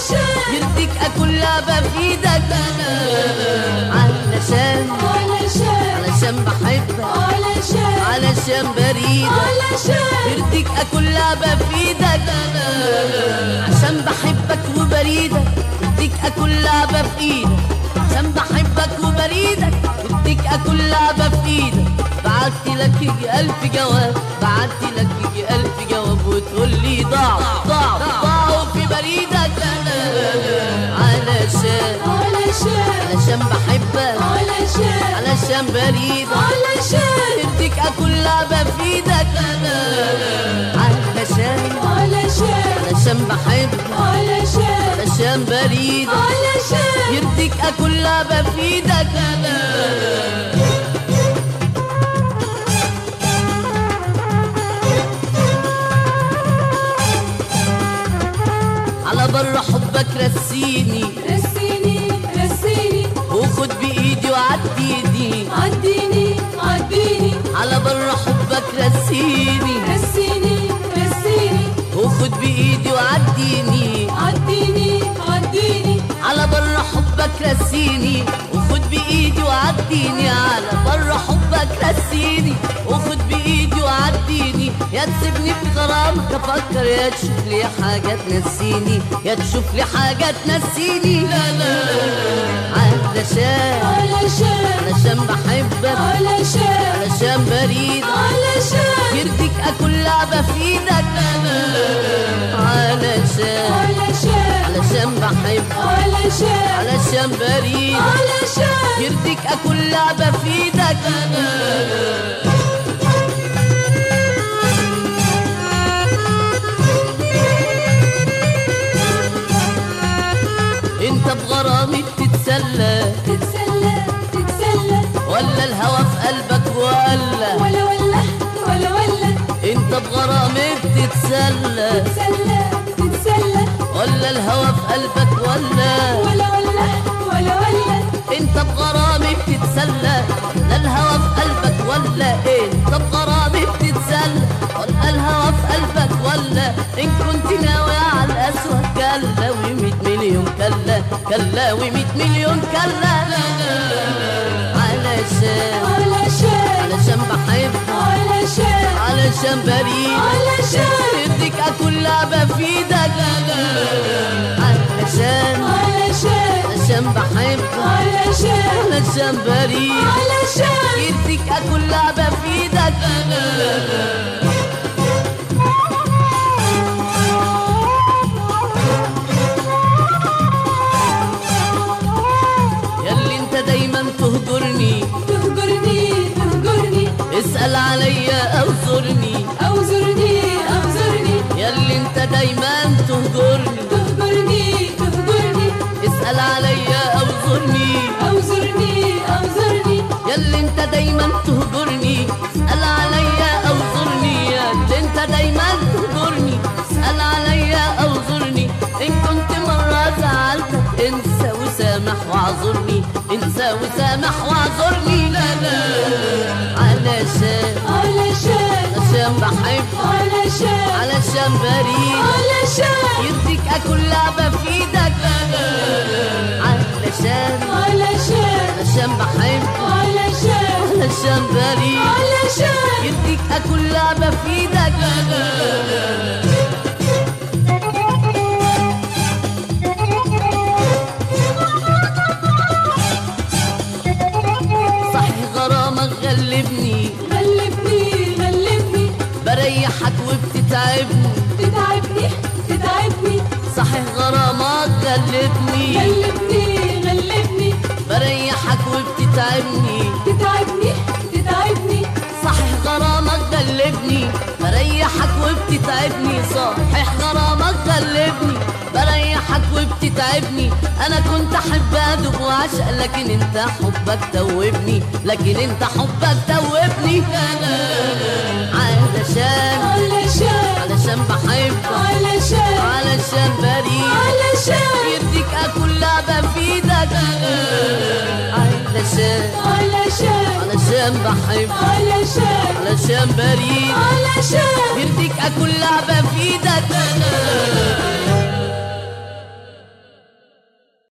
علشان يرضيك اكل لعبة في ايدك علشان علشان علشان بحبك علشان علشان بريدك علشان يرضيك اكل لعبة في ايدك عشان بحبك وبريدك يرضيك اكل لعبة في ايدك عشان بحبك وبريدك يرضيك اكل لعبة في ايدك بعت لك يجي الف جواب بعت لك يجي الف جواب وتقول لي ضاع ضاع ضاعوا في بريدك علشان علشان علشان بحبك علشان علشان بريدك علشان يرضيك اكل لعبة في ايدك علشان علشان علشان بحبك علشان علشان بريدك علشان يرضيك اكل لعبة في ايدك على بر حبك رسيني رسيني رسيني وخد بايدي وعديني عديني عديني على بر حبك رسيني رسيني رسيني وخد بايدي وعديني عديني عديني على بر حبك رسيني وخد بايدي وعديني على بر حبك رسيني وخد بايدي وعديني يا تسيبني في غرامك افكر يا تشوف لي حاجه تنسيني يا تشوف لي حاجه تنسيني لا لا علشان علشان علشان بحبك علشان علشان بريد علشان يرضيك اكل لعبه في ايدك علشان علشان علشان بحبك علشان علشان بريد علشان يرضيك اكل لعبة في ايدك انت بغرامي بتتسلى تتسلى تتسلى ولا الهوى في قلبك ولا ولا ولا ولا ولا انت بغرامي بتتسلى تتسلى تتسلى ولا الهوى في قلبك ولا ولا ولا ولا ولا انت بغرامي بتتسلى لا الهوى في قلبك ولا ايه انت بغرامي بتتسلى ولا الهوى في قلبك ولا ان كنت ناوي على الاسود كلا ومية مليون كلا كلا ومية مليون كلا علشان علشان علشان بحبك علشان علشان بريد علشان يديك اكل لعبة في ايدك علشان علشان علشان بحبك علشان علشان بريد علشان يديك اكل لعبة في ايدك ياللي انت دايما تهجرني تهجرني تهجرني اسأل عليا او زرني أو زرني أو زرني ياللي انت دايما تهجرني تهجرني تهجرني اسأل عليا او زرني أو زرني أو زرني ياللي انت دايما تهجرني اسأل عليا او زرني ياللي انت دايما تهجرني اسأل عليا او زرني ان كنت مرة زعلتك انسى وسامح واعذرني انسى وسامح واعذرني لا لا علشان علشان علشان بحب علشان علشان بريد علشان يديك اكل لعبة في ايدك علشان علشان علشان بحب علشان علشان بريد علشان يديك اكل لعبة في ايدك صحيح غرامك غلبني غلبني غلبني بريحك وبتتعبني تتعبني تتعبني صحيح غرامك غلبني غلبني غلبني بريحك وبتتعبني تتعبني تتعبني صحيح غرامك غلبني بريحك وبتتعبني صحيح غرامك غلبني بريحك وبتتعبني انا كنت احب ادوب وعشق لكن انت حبك توبني لكن انت حبك توبني علشان علشان علشان بحبك علشان علشان بريء علشان يرضيك اكل لعبة في ايدك علشان علشان علشان بحبك علشان علشان بريد علشان يرضيك اكل لعبة في ايدك